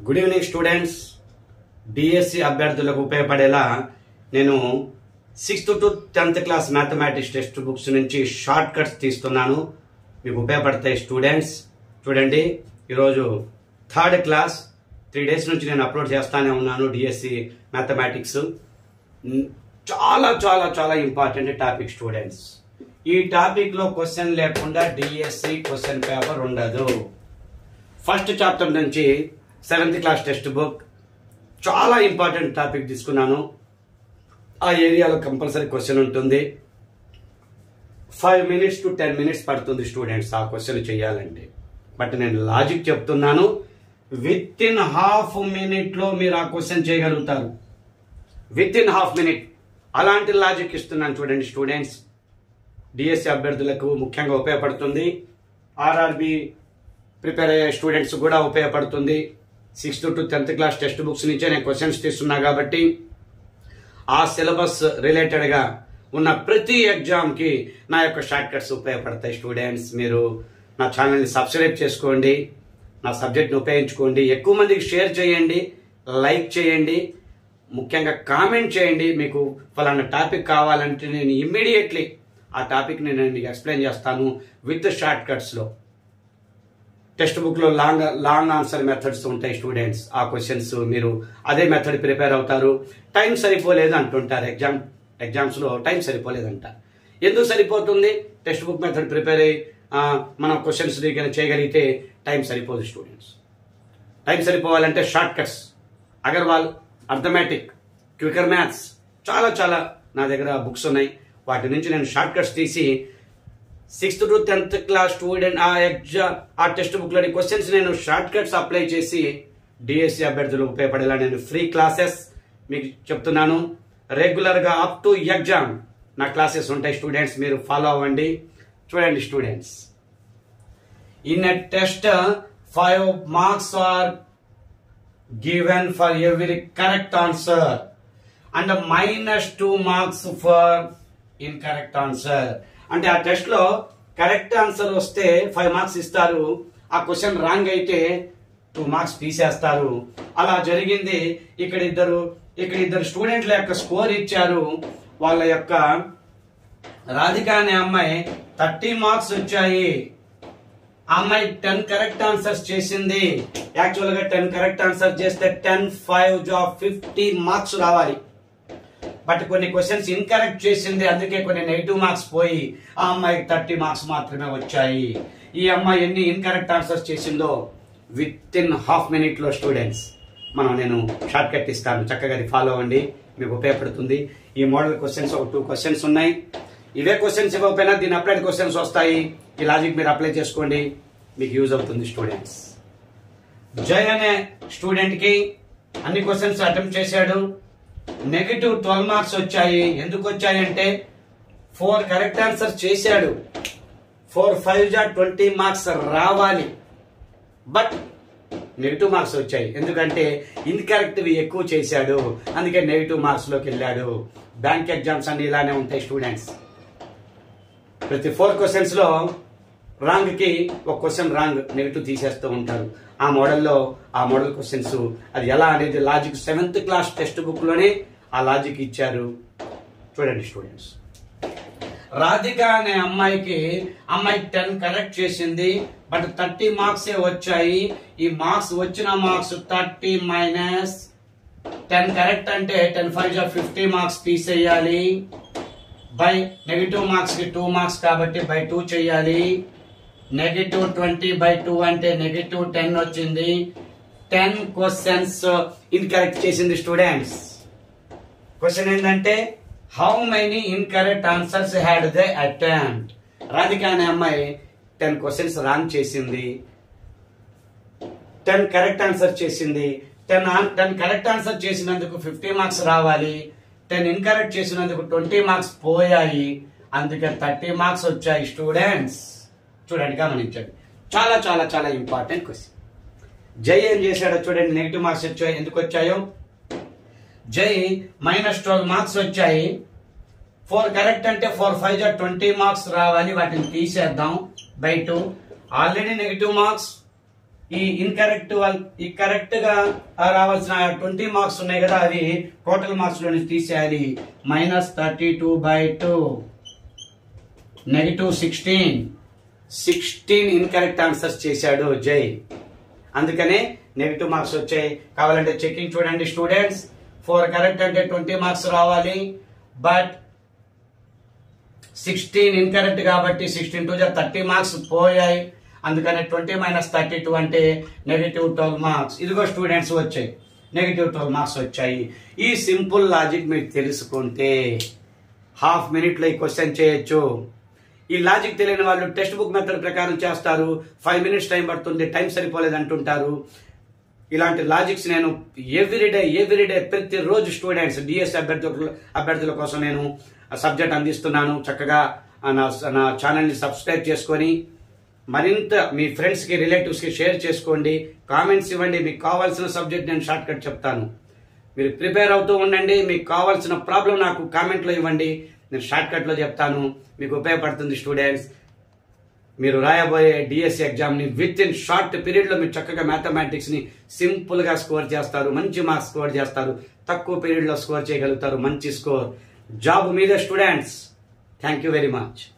good evening students DSC అభ్యర్థులకు ఉపయోగపడేలా నేను sixth to tenth class mathematics text books నుంచి షార్ట్ కట్స్ తీస్తున్నాను మీకు ఉపయోగపడతాయి స్టూడెంట్స్ చూడండి ఈరోజు థర్డ్ క్లాస్ త్రీ డేస్ నుంచి నేను అప్లోడ్ చేస్తానే ఉన్నాను డిఎస్సి మ్యాథమెటిక్స్ చాలా చాలా చాలా ఇంపార్టెంట్ టాపిక్ స్టూడెంట్స్ ఈ టాపిక్ లో క్వశ్చన్ లేకుండా డిఎస్సి క్వశ్చన్ పేపర్ ఉండదు ఫస్ట్ చాప్టర్ నుంచి సెవెంత్ క్లాస్ టెక్స్ట్ బుక్ చాలా ఇంపార్టెంట్ టాపిక్ తీసుకున్నాను ఆ ఏరియాలో కంపల్సరీ క్వశ్చన్ ఉంటుంది five minutes to ten minutes పడుతుంది స్టూడెంట్స్ ఆ క్వశ్చన్ చేయాలంటే బట్ నేను లాజిక్ చెప్తున్నాను విత్ ఇన్ హాఫ్ మినిట్ లో మీరు ఆ క్వశ్చన్ చేయగలుగుతారు విత్ ఇన్ హాఫ్ మినిట్ అలాంటి లాజిక్ ఇస్తున్నాను చూడండి స్టూడెంట్స్ డిఎస్సి అభ్యర్థులకు ముఖ్యంగా ఉపయోగపడుతుంది ఆర్ఆర్బి ప్రిపేర్ అయ్యే స్టూడెంట్స్ కూడా ఉపయోగపడుతుంది sixth to tenth class text books నుంచే నేను క్వశ్చన్స్ తీస్తున్నా కాబట్టి ఆ సిలబస్ రిలేటెడ్గా ఉన్న ప్రతి ఎగ్జామ్కి నా యొక్క షార్ట్ కట్స్ ఉపయోగపడతాయి స్టూడెంట్స్ మీరు నా ఛానల్ని సబ్స్క్రైబ్ చేసుకోండి నా సబ్జెక్ట్ని ఉపయోగించుకోండి ఎక్కువ మందికి షేర్ చేయండి లైక్ చేయండి ముఖ్యంగా కామెంట్ చేయండి మీకు ఫలానా టాపిక్ కావాలంటే నేను ఇమ్మీడియట్లీ ఆ టాపిక్ని నేను మీకు ఎక్స్ప్లెయిన్ చేస్తాను విత్ షార్ట్ కట్స్లో టెక్స్ట్ బుక్లో లాంగ్ లాంగ్ ఆన్సర్ మెథడ్స్ ఉంటాయి స్టూడెంట్స్ ఆ క్వశ్చన్స్ మీరు అదే మెథడ్ ప్రిపేర్ అవుతారు టైం సరిపోలేదు అంటుంటారు ఎగ్జామ్ ఎగ్జామ్స్లో టైం సరిపోలేదంట ఎందుకు సరిపోతుంది టెక్స్ట్ బుక్ మెథడ్ ప్రిపేర్ అయ్యి ఆ, మనం క్వశ్చన్స్ చేయగలిగితే టైం సరిపోదు స్టూడెంట్స్ టైం సరిపోవాలంటే short cuts Agarwal arithmetic quicker maths చాలా చాలా నా దగ్గర బుక్స్ ఉన్నాయి వాటి నుంచి నేను షార్ట్ కట్స్ తీసి sixth to tenth class student ఆ ఎగ్జామ్ ఆ టెక్స్ట్ బుక్లోని క్వశ్చన్స్ నేను షార్ట్ కట్స్ అప్లై చేసి డిఎస్సి అభ్యర్థులు ఉపయోగపడేలా నేను ఫ్రీ క్లాసెస్ మీకు చెప్తున్నాను రెగ్యులర్గా అప్ టు ఎగ్జామ్ నా క్లాసెస్ ఉంటాయి స్టూడెంట్స్ మీరు ఫాలో అవ్వండి చూడండి students in a test five marks are given for every correct answer and minus 2 marks for incorrect answer అంటే ఆ టెస్ట్ లో కరెక్ట్ ఆన్సర్ వస్తే ఫైవ్ మార్క్స్ ఇస్తారు ఆ క్వశ్చన్ రాంగ్ అయితే టూ మార్క్స్ తీసేస్తారు అలా జరిగింది ఇక్కడ ఇద్దరు ఇక్కడ ఇద్దరు స్టూడెంట్ల యొక్క స్కోర్ ఇచ్చారు వాళ్ళ యొక్క రాధిక అనే అమ్మాయి థర్టీ మార్క్స్ వచ్చాయి ఆ అమ్మాయి టెన్ కరెక్ట్ ఆన్సర్స్ చేసింది యాక్చువల్ గా టెన్ కరెక్ట్ ఆన్సర్ చేస్తే ten five job fifty marks రావాలి బట్ కొన్ని క్వశ్చన్స్ ఇన్కరెక్ట్ చేసింది అందుకే కొన్ని నెగిటివ్ మార్క్స్ పోయి ఆ అమ్మాయికి థర్టీ మార్క్స్ మాత్రమే వచ్చాయి ఈ అమ్మాయి ఎన్ని ఇన్కరెక్ట్ ఆన్సర్స్ చేసిందో విత్ ఇన్ హాఫ్ మినిట్ లో స్టూడెంట్స్ మనం నేను షార్ట్ కట్ ఇస్తాను చక్కగా అది ఫాలో అవ్వండి మీకు ఉపయోగపడుతుంది ఈ మోడల్ క్వశ్చన్స్ ఒక టూ క్వశ్చన్స్ ఉన్నాయి ఇవే క్వశ్చన్స్ ఇవ్వకపోయినా దీని అప్లైడ్ క్వశ్చన్స్ వస్తాయి ఈ లాజిక్ మీరు అప్లై చేసుకోండి మీకు యూజ్ అవుతుంది స్టూడెంట్స్ జై అనే స్టూడెంట్ కి అన్ని క్వశ్చన్స్ అటెంప్ట్ చేశాడు నెగిటివ్ ట్వెల్వ్ మార్క్స్ వచ్చాయి ఎందుకు వచ్చాయి అంటే ఫోర్ కరెక్ట్ ఆన్సర్ చేశాడు ఫోర్ ఫైవ్ జా ట్వంటీ మార్క్స్ రావాలి బట్ నెగిటివ్ మార్క్స్ వచ్చాయి ఎందుకంటే ఇన్కరెక్ట్వి ఎక్కువ చేశాడు అందుకే నెగిటివ్ మార్క్స్ లోకి వెళ్ళాడు బ్యాంక్ ఎగ్జామ్స్ అన్ని ఇలానే ఉంటాయి స్టూడెంట్స్ ప్రతి ఫోర్ క్వశ్చన్స్ లో రాంగ్ కి ఒక క్వశ్చన్ రాంగ్ నెగిటివ్ తీసేస్తూ ఉంటారు ఆ మోడల్లో ఆ మోడల్ క్వశ్చన్స్ అది ఎలా అనేది logic seventh class text book లోనే ఆ లాజిక్ ఇచ్చారు చూడండి స్టూడెంట్స్ రాధిక అనే అమ్మాయికి అమ్మాయి టెన్ కరెక్ట్ చేసింది బట్ థర్టీ మార్క్స్ వచ్చాయి ఈ మార్క్స్ వచ్చిన marks thirty minus ten correct అంటే టెన్ ఫైవ్ జా ఫిఫ్టీ మార్క్స్ తీసేయాలి బై నెగిటివ్ మార్క్స్ కి టూ మార్క్స్ కాబట్టి బై టూ చేయాలి నెగిటివ్ ట్వంటీ బై టూ అంటే నెగిటివ్ టెన్ వచ్చింది టెన్ క్వశ్చన్స్ ఇన్కరెక్ట్ చేసింది స్టూడెంట్స్ క్వశ్చన్ ఏంటంటే how many incorrect answers had they attempt Radhika అనే అమ్మాయి టెన్ క్వశ్చన్స్ రాంగ్ చేసింది టెన్ కరెక్ట్ ఆన్సర్ చేసింది టెన్ టెన్ కరెక్ట్ ఆన్సర్ చేసినందుకు ఫిఫ్టీ మార్క్స్ రావాలి టెన్ ఇన్కరెక్ట్ చేసినందుకు ట్వంటీ మార్క్స్ పోయాయి అందుకే థర్టీ మార్క్స్ వచ్చాయి స్టూడెంట్స్ చూడండి గమనించండి చాలా చాలా చాలా ఇంపార్టెంట్ క్వశ్చన్ జై ఏం చేశాడో చూడండి నెగిటివ్ మార్క్స్ వచ్చాయి ఎందుకు వచ్చాయో జై మైనస్ ట్వెల్వ్ మార్క్స్ వచ్చాయి ఫోర్ కరెక్ట్ అంటే ఫోర్ ఫైవ్ జా ట్వంటీ మార్క్స్ రావాలి వాటిని తీసేద్దాం by two already negative marks ఈ ఇన్కరెక్ట్ ఈ కరెక్ట్ గా రావాల్సిన ట్వంటీ మార్క్స్ ఉన్నాయి కదా అవి టోటల్ మార్క్స్ లో నుంచి తీసేయాలి minus thirty two by two negative sixteen sixteen incorrect answers చేశాడు జై అందుకనే నెగిటివ్ మార్క్స్ వచ్చాయి కావాలంటే చెకింగ్ చూడండి స్టూడెంట్స్ ఫోర్ కరెక్ట్ అంటే ట్వంటీ మార్క్స్ రావాలి బట్ సిక్స్టీన్ ఇన్కరెక్ట్ కాబట్టి సిక్స్టీన్ టూ థర్టీ మార్క్స్ పోయాయి అందుకని ట్వంటీ మైనస్ థర్టీ టూ అంటే నెగిటివ్ ట్వెల్వ్ మార్క్స్ ఇదిగో స్టూడెంట్స్ వచ్చాయి నెగిటివ్ ట్వెల్వ్ మార్క్స్ వచ్చాయి ఈ సింపుల్ లాజిక్ మీకు తెలుసుకుంటే హాఫ్ మినిట్లో ఈ క్వశ్చన్ చేయొచ్చు ఈ లాజిక్ తెలియని వాళ్ళు టెక్స్ట్ బుక్ మెథడ్ ప్రకారం చేస్తారు ఫైవ్ మినిట్స్ టైం పడుతుంది టైం సరిపోలేదు అంటుంటారు ఇలాంటి లాజిక్స్ నేను ఎవ్రీడే ఎవ్రీడే ప్రతిరోజు స్టూడెంట్స్ డిఎస్ అభ్యర్థుల అభ్యర్థుల కోసం నేను సబ్జెక్ట్ అందిస్తున్నాను చక్కగా నా నా ఛానల్ని సబ్స్క్రైబ్ చేసుకొని మరింత మీ ఫ్రెండ్స్కి రిలేటివ్స్కి షేర్ చేసుకోండి కామెంట్స్ ఇవ్వండి మీకు కావాల్సిన సబ్జెక్ట్ నేను షార్ట్ కట్ చెప్తాను మీరు ప్రిపేర్ అవుతూ ఉండండి మీకు కావాల్సిన ప్రాబ్లం నాకు కామెంట్లో ఇవ్వండి నేను షార్ట్ కట్లో చెప్తాను మీకు ఉపయోగపడుతుంది స్టూడెంట్స్ మీరు రాయబోయే డిఎస్సి ఎగ్జామ్ని విత్ ఇన్ షార్ట్ పీరియడ్లో మీరు చక్కగా మ్యాథమెటిక్స్ని సింపుల్గా స్కోర్ చేస్తారు మంచి మార్క్స్ స్కోర్ చేస్తారు తక్కువ పీరియడ్లో స్కోర్ చేయగలుగుతారు మంచి స్కోర్ జాబ్ మీద students thank you very much